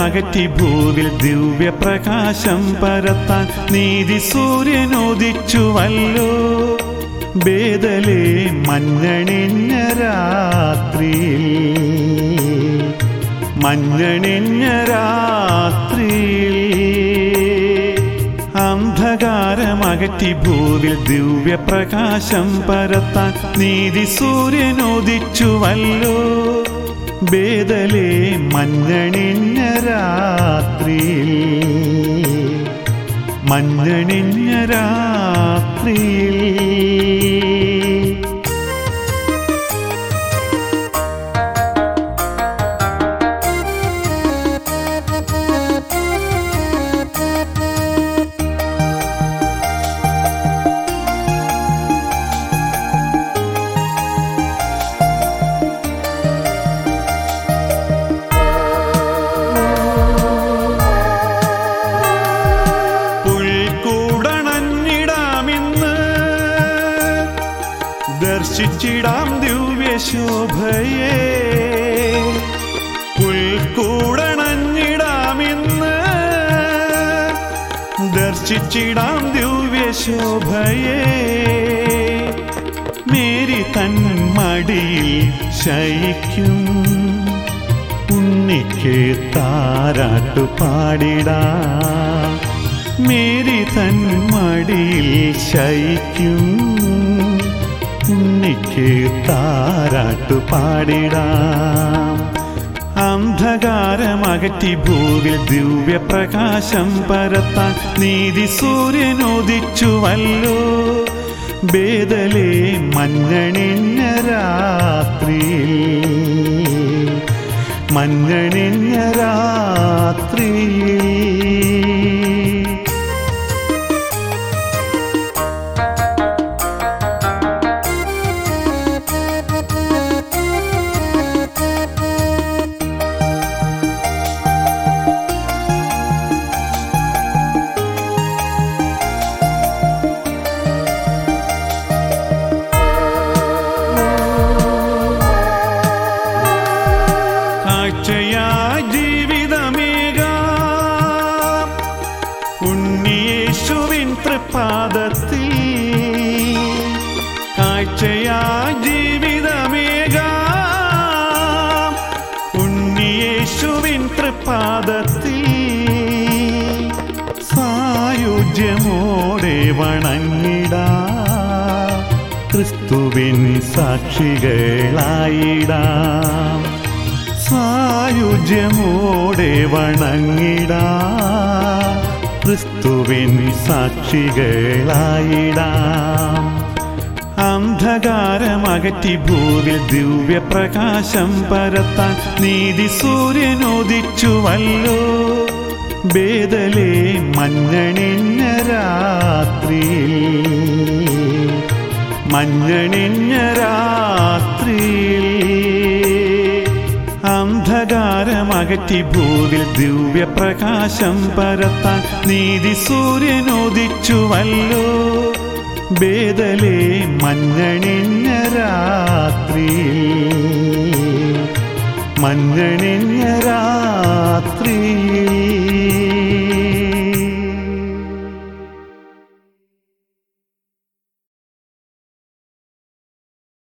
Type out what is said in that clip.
അന്ധകാരമകറ്റി ഭൂവിൽ ദിവ്യപ്രകാശം പരത്താൻ നീതി സൂര്യനോദിച്ചുവല്ലോ ബേദലേ മഞ്ഞണിഞ്ഞ രാത്രിയിൽ മഞ്ഞണിഞ്ഞ രാത്രിയിൽ അന്ധകാരമകറ്റി ഭൂവിൽ ദിവ്യപ്രകാശം പരത്താൻ നീതി സൂര്യനോദിച്ചുവല്ലോ ബേദലേ മഞ്ഞണിഞ്ഞ രാത്രിയിൽ മഞ്ഞണിഞ്ഞ രാത്രിയിൽ പുൽക്കൂടണഞ്ഞിടാമിന്ന് ദർശിച്ചിടാം ദിവ്യശോഭയെ പുൽക്കൂടണഞ്ഞിടാമിന്ന് ദർശിച്ചിടാം ദിവ്യശോഭയെ മേരി തൻ മടിയിൽ ശയിക്കും ഉണ്ണിക്ക് താരാട്ടു പാടിടാം മേരി തൻ മടിയിൽ ശയിക്കും ഉണ്ണിക്ക് താരാട്ടു പാടിടാം അന്ധകാരമകറ്റി ഭൂവിൽ ദിവ്യപ്രകാശം പരത്താൻ നീതി സൂര്യനോദിച്ചുവല്ലോ ബേദലേ മഞ്ഞണിഞ്ഞ രാത്രിയിൽ മഞ്ഞണിഞ്ഞ രാത്രിയിൽ കാഴ്ചയാ ജീവിതമേക ഉണ്ണിയേശുവിൻ തൃപ്പാദത്തിൽ കാഴ്ചയാ ജീവിതമേക ഉണ്ണിയേശുവിൻ തൃപ്പാദത്തിൽ സായുജ്യമോടെ വണങ്ങിടാ ക്രിസ്തുവിൻ സാക്ഷികളായിടാം സായുജ്യമോടെ വണങ്ങിടാ ക്രിസ്തുവിൻ സാക്ഷികളായിടാം അന്ധകാരമകറ്റി ഭൂവിൽ ദിവ്യപ്രകാശം പരത്താൻ നീതി സൂര്യനോദിച്ചുവല്ലോ ബേദലേ മഞ്ഞണിഞ്ഞ രാത്രിയിൽ മഞ്ഞണിഞ്ഞ രാത്രിയിൽ അന്ധകാരമകറ്റി ഭൂവിൽ ദിവ്യപ്രകാശം പരത്താൻ നീതി സൂര്യനോദിച്ചുവല്ലോ ബേദലേ മഞ്ഞണിഞ്ഞ രാത്രിയിൽ മഞ്ഞണിഞ്ഞ രാത്രിയിൽ